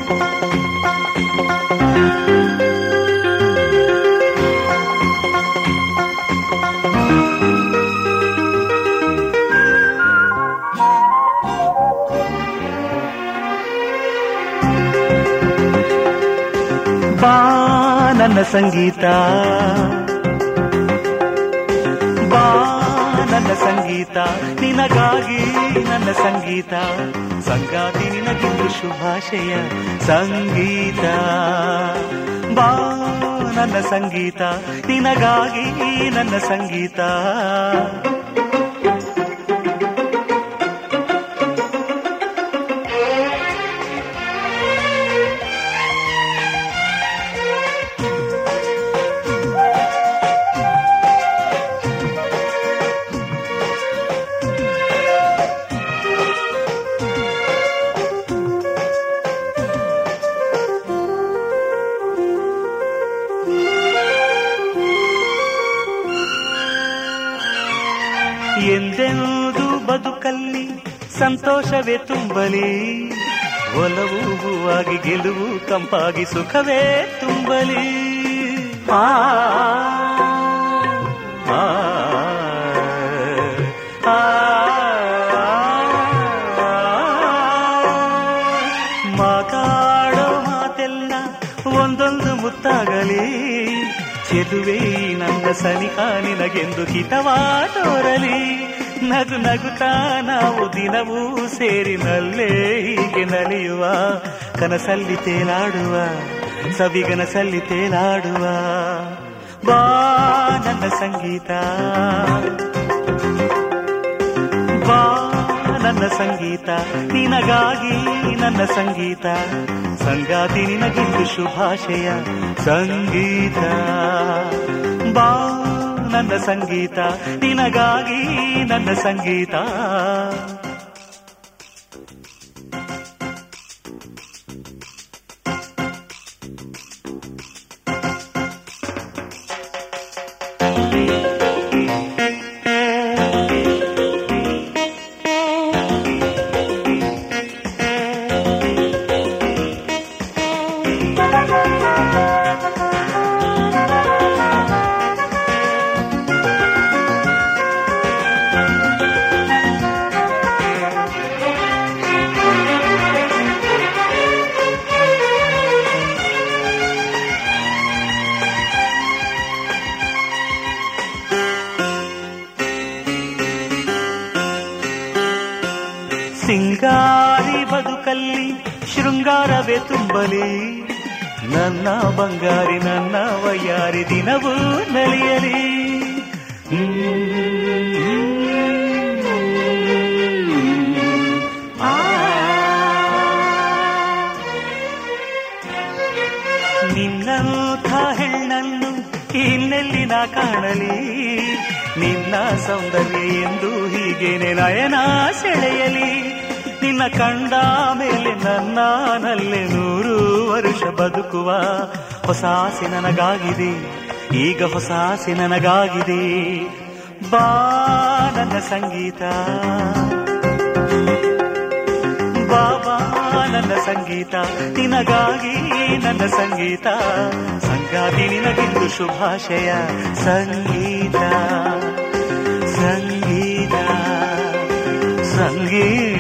ಬಾ ನನ್ನ ಸಂಗೀತ ಬಾ ನನ್ನ ಸಂಗೀತ ನಿನಗಾಗಿ ನನ್ನ ಸಂಗೀತ ಸಂಗಾತಿ ನಿನಗಿಂದು ಶುಭಾಶಯ ಸಂಗೀತ ಬಾ ನನ್ನ ಸಂಗೀತ ನಿನಗಾಗಿ ನನ್ನ ಸಂಗೀತ ಎಂದೆಂದು ಬದುಕಲ್ಲಿ ಸಂತೋಷವೇ ತುಂಬಲಿ ಒಲವು ಹೂವಾಗಿ ಗೆಲುವು ಕಂಪಾಗಿ ಸುಖವೇ ತುಂಬಲಿ ಆ, ಆ, ಆ, ಮಾತಾಡೋ ಮಾತೆಲ್ಲ ಒಂದೊಂದು ಮುತ್ತಾಗಲಿ ಚೆಲುವೆ ಈ ನನ್ನ ಸನಿಹ ನಿನಗೆಂದು ಹಿತವಾದೋರಲಿ ನಗು ನಗುತ್ತಾ ನಾವು ದಿನವೂ ಸೇರಿನಲ್ಲೇ ಹೀಗೆ ನಲಿಯುವ ಕನಸಲ್ಲಿ ತೇಲಾಡುವ ಸವಿಗನಸಲ್ಲಿ ತೇಲಾಡುವ ಬಾ ನನ್ನ ಸಂಗೀತ ಬಾ ನನ್ನ ಸಂಗೀತ ನಿನಗಾಗಿ ನನ್ನ ಸಂಗೀತ ಸಂಗಾತಿ ನಿನಗಿಂದು ಶುಭಾಶಯ ಸಂಗೀತ ಬಾ ನನ್ನ ಸಂಗೀತ ನಿನಗಾಗಿ ನನ್ನ ಸಂಗೀತ ಸಿಂಗಾರಿ ಬದುಕಲ್ಲಿ ಶೃಂಗಾರವೇ ತುಂಬಲಿ ನನ್ನ ಬಂಗಾರಿ ನನ್ನ ವಯ್ಯಾರಿ ದಿನವೂ ನಲಿಯಲಿ ನಿನ್ನಂಥ ಹೆಣ್ಣನ್ನು ಇನ್ನೆಲ್ಲಿ ನಾ ಕಾಣಲಿ ನಿನ್ನ ಸೌಂದರ್ಯ ಎಂದು ಹೀಗೇನೆ ನಯನ ಸೆಳೆಯಲಿ ನಿನ್ನ ಕಂಡ ಮೇಲೆ ನನ್ನನಲ್ಲೇ ನೂರು ವರುಷ ಬದುಕುವ ಹೊಸ ಆಸೆ ನನಗಾಗಿದೆ ಈಗ ಹೊಸ ಆಸೆ ನನಗಾಗಿದೆ ಬಾ ನನ್ನ ಸಂಗೀತ ಬಾಬಾ ನನ್ನ ಸಂಗೀತ ನಿನಗಾಗಿ ನನ್ನ ಸಂಗೀತ ಸಂಗಾತಿ ನಿನಗಿಂದು ಶುಭಾಶಯ ಸಂಗೀತ ಸಂಗೀತ ಸಂಗೀತ